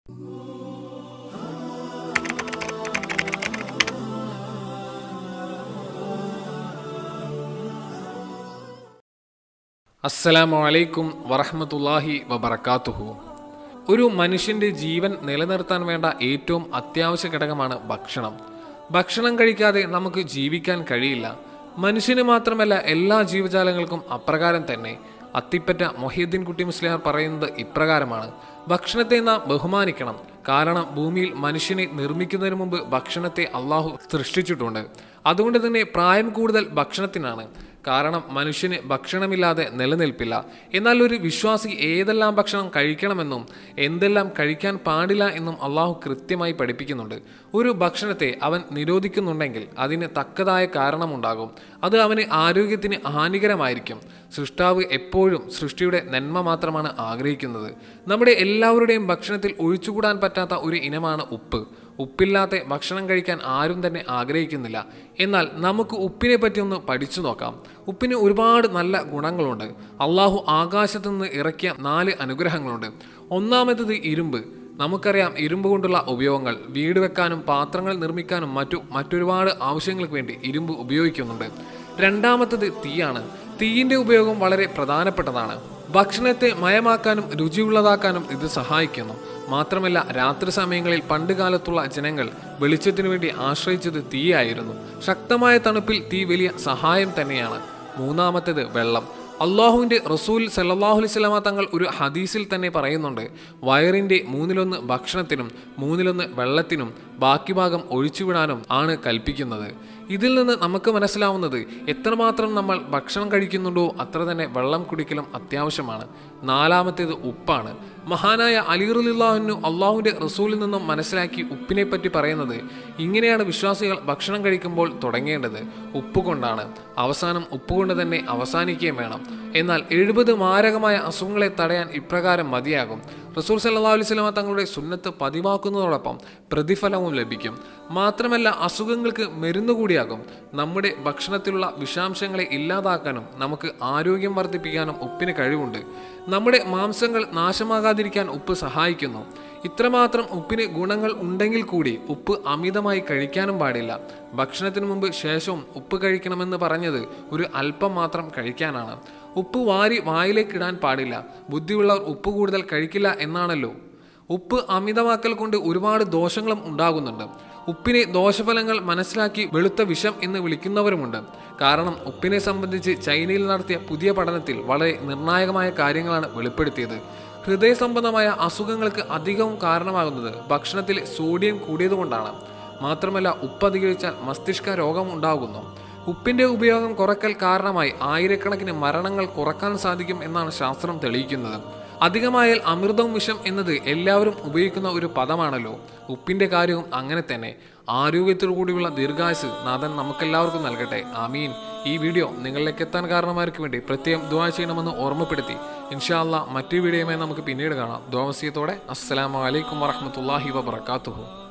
അസ്സലാമു അലൈക്കും വറഹ്മത്തുള്ളാഹി വബറകാതുഹു ഒരു മനുഷ്യന്റെ ജീവൻ നിലനിർത്താൻ വേണ്ട ഏറ്റവും അത്യാവശ്യ ഘടകമാണ് ഭക്ഷണം ഭക്ഷണം കഴിക്കാതെ നമുക്ക് ജീവിക്കാൻ കഴിയില്ല മനുഷ്യന് മാത്രമല്ല എല്ലാ ജീവജാലങ്ങൾക്കും അപ്രകാരം തന്നെ അത്തിപ്പറ്റ മൊഹീദ്ദീൻ കുട്ടി മുസ്ലിയാർ പറയുന്നത് ഇപ്രകാരമാണ് ഭക്ഷണത്തെ നാം ബഹുമാനിക്കണം കാരണം ഭൂമിയിൽ മനുഷ്യനെ നിർമ്മിക്കുന്നതിന് മുമ്പ് ഭക്ഷണത്തെ അള്ളാഹു സൃഷ്ടിച്ചിട്ടുണ്ട് അതുകൊണ്ട് തന്നെ പ്രായം കൂടുതൽ ഭക്ഷണത്തിനാണ് കാരണം മനുഷ്യന് ഭക്ഷണമില്ലാതെ നിലനിൽപ്പില്ല എന്നാൽ ഒരു വിശ്വാസി ഏതെല്ലാം ഭക്ഷണം കഴിക്കണമെന്നും എന്തെല്ലാം കഴിക്കാൻ പാടില്ല എന്നും അള്ളാഹു കൃത്യമായി പഠിപ്പിക്കുന്നുണ്ട് ഒരു ഭക്ഷണത്തെ അവൻ നിരോധിക്കുന്നുണ്ടെങ്കിൽ അതിന് തക്കതായ കാരണമുണ്ടാകും അത് അവന് ആരോഗ്യത്തിന് ഹാനികരമായിരിക്കും സൃഷ്ടാവ് എപ്പോഴും സൃഷ്ടിയുടെ നന്മ മാത്രമാണ് ആഗ്രഹിക്കുന്നത് നമ്മുടെ എല്ലാവരുടെയും ഭക്ഷണത്തിൽ ഒഴിച്ചുകൂടാൻ പറ്റാത്ത ഒരു ഇനമാണ് ഉപ്പ് ഉപ്പില്ലാത്ത ഭക്ഷണം കഴിക്കാൻ ആരും തന്നെ ആഗ്രഹിക്കുന്നില്ല എന്നാൽ നമുക്ക് ഉപ്പിനെ പറ്റി ഒന്ന് പഠിച്ചു നോക്കാം ഉപ്പിന് ഒരുപാട് നല്ല ഗുണങ്ങളുണ്ട് അള്ളാഹു ആകാശത്ത് നിന്ന് ഇറക്കിയ നാല് അനുഗ്രഹങ്ങളുണ്ട് ഒന്നാമത്തത് ഇരുമ്പ് നമുക്കറിയാം ഇരുമ്പ് കൊണ്ടുള്ള ഉപയോഗങ്ങൾ വീട് വെക്കാനും പാത്രങ്ങൾ നിർമ്മിക്കാനും മറ്റു മറ്റൊരുപാട് ആവശ്യങ്ങൾക്ക് വേണ്ടി ഇരുമ്പ് ഉപയോഗിക്കുന്നുണ്ട് രണ്ടാമത്തത് തീയാണ് തീയിന്റെ ഉപയോഗം വളരെ പ്രധാനപ്പെട്ടതാണ് ഭക്ഷണത്തെ മയമാക്കാനും രുചിയുള്ളതാക്കാനും ഇത് സഹായിക്കുന്നു മാത്രമല്ല രാത്രി സമയങ്ങളിൽ പണ്ട് കാലത്തുള്ള ജനങ്ങൾ വെളിച്ചത്തിനു വേണ്ടി ആശ്രയിച്ചത് തീയായിരുന്നു ശക്തമായ തണുപ്പിൽ തീ വലിയ സഹായം തന്നെയാണ് മൂന്നാമത്തേത് വെള്ളം അള്ളാഹുവിൻ്റെ റസൂൽ സല്ലാഹു അലൈസ്ലാമ തങ്ങൾ ഒരു ഹദീസിൽ തന്നെ പറയുന്നുണ്ട് വയറിൻ്റെ മൂന്നിലൊന്ന് ഭക്ഷണത്തിനും മൂന്നിലൊന്ന് വെള്ളത്തിനും ബാക്കി ഭാഗം ഒഴിച്ചുവിടാനും ആണ് കൽപ്പിക്കുന്നത് ഇതിൽ നിന്ന് നമുക്ക് മനസ്സിലാവുന്നത് എത്രമാത്രം നമ്മൾ ഭക്ഷണം കഴിക്കുന്നുണ്ടോ അത്ര തന്നെ വെള്ളം കുടിക്കലും അത്യാവശ്യമാണ് നാലാമത്തേത് ഉപ്പാണ് മഹാനായ അലിറുലില്ലാഹുനു അള്ളാഹുവിൻ്റെ റസൂലിൽ നിന്നും മനസ്സിലാക്കി ഉപ്പിനെ പറ്റി പറയുന്നത് ഇങ്ങനെയാണ് വിശ്വാസികൾ ഭക്ഷണം കഴിക്കുമ്പോൾ തുടങ്ങേണ്ടത് ഉപ്പ് കൊണ്ടാണ് അവസാനം ഉപ്പ് കൊണ്ട് തന്നെ അവസാനിക്കുകയും വേണം എന്നാൽ എഴുപത് മാരകമായ അസുഖങ്ങളെ തടയാൻ ഇപ്രകാരം മതിയാകും റസൂൽ സല്ലാ അലൈവലമ തങ്ങളുടെ സുന്നത്ത് പതിവാക്കുന്നതോടൊപ്പം പ്രതിഫലവും ലഭിക്കും മാത്രമല്ല അസുഖങ്ങൾക്ക് മരുന്ന് കൂടിയാകും നമ്മുടെ ഭക്ഷണത്തിലുള്ള വിഷാംശങ്ങളെ ഇല്ലാതാക്കാനും നമുക്ക് ആരോഗ്യം വർദ്ധിപ്പിക്കാനും ഉപ്പിന് കഴിവുണ്ട് നമ്മുടെ മാംസങ്ങൾ നാശമാകാതിരിക്കാൻ ഉപ്പ് സഹായിക്കുന്നു ഇത്രമാത്രം ഉപ്പിന് ഗുണങ്ങൾ ഉണ്ടെങ്കിൽ കൂടി ഉപ്പ് അമിതമായി കഴിക്കാനും പാടില്ല ഭക്ഷണത്തിന് മുമ്പ് ശേഷവും ഉപ്പ് കഴിക്കണമെന്ന് പറഞ്ഞത് ഒരു അല്പം മാത്രം കഴിക്കാനാണ് ഉപ്പ് വാരി വായിലേക്ക് ഇടാൻ പാടില്ല ബുദ്ധിയുള്ളവർ ഉപ്പ് കൂടുതൽ കഴിക്കില്ല എന്നാണല്ലോ ഉപ്പ് അമിതമാക്കൽ കൊണ്ട് ഒരുപാട് ദോഷങ്ങളും ഉണ്ടാകുന്നുണ്ട് ഉപ്പിനെ ദോഷഫലങ്ങൾ മനസ്സിലാക്കി വെളുത്ത വിഷം എന്ന് വിളിക്കുന്നവരുമുണ്ട് കാരണം ഉപ്പിനെ സംബന്ധിച്ച് ചൈനയിൽ നടത്തിയ പുതിയ പഠനത്തിൽ വളരെ നിർണായകമായ കാര്യങ്ങളാണ് വെളിപ്പെടുത്തിയത് ഹൃദയ സംബന്ധമായ അസുഖങ്ങൾക്ക് അധികവും കാരണമാകുന്നത് ഭക്ഷണത്തിൽ സോഡിയം കൂടിയതുകൊണ്ടാണ് മാത്രമല്ല ഉപ്പ് അധികരിച്ചാൽ മസ്തിഷ്ക രോഗം ഉണ്ടാകുന്നു ഉപ്പിന്റെ ഉപയോഗം കുറയ്ക്കൽ കാരണമായി ആയിരക്കണക്കിന് മരണങ്ങൾ കുറക്കാൻ സാധിക്കും എന്നാണ് ശാസ്ത്രം തെളിയിക്കുന്നത് അധികമായാൽ അമൃതവും വിഷം എന്നത് എല്ലാവരും ഉപയോഗിക്കുന്ന ഒരു പദമാണല്ലോ ഉപ്പിന്റെ കാര്യവും അങ്ങനെ തന്നെ ആരോഗ്യത്തോടു കൂടിയുള്ള ദീർഘായുസ് നാഥൻ നമുക്കെല്ലാവർക്കും നൽകട്ടെ ആമീൻ ഈ വീഡിയോ നിങ്ങളിലേക്ക് എത്താൻ കാരണമാർക്ക് വേണ്ടി പ്രത്യേകം ദ്വാ ചെയ്യണമെന്ന് ഓർമ്മപ്പെടുത്തി ഇൻഷാല്ല മറ്റു വീഡിയോയുമായി നമുക്ക് പിന്നീട് കാണാം ദ്വാവസ്യത്തോടെ അസ്സലാമലൈക്കും വറഹമത്തല്ലാഹി വബർക്കാത്തുഹു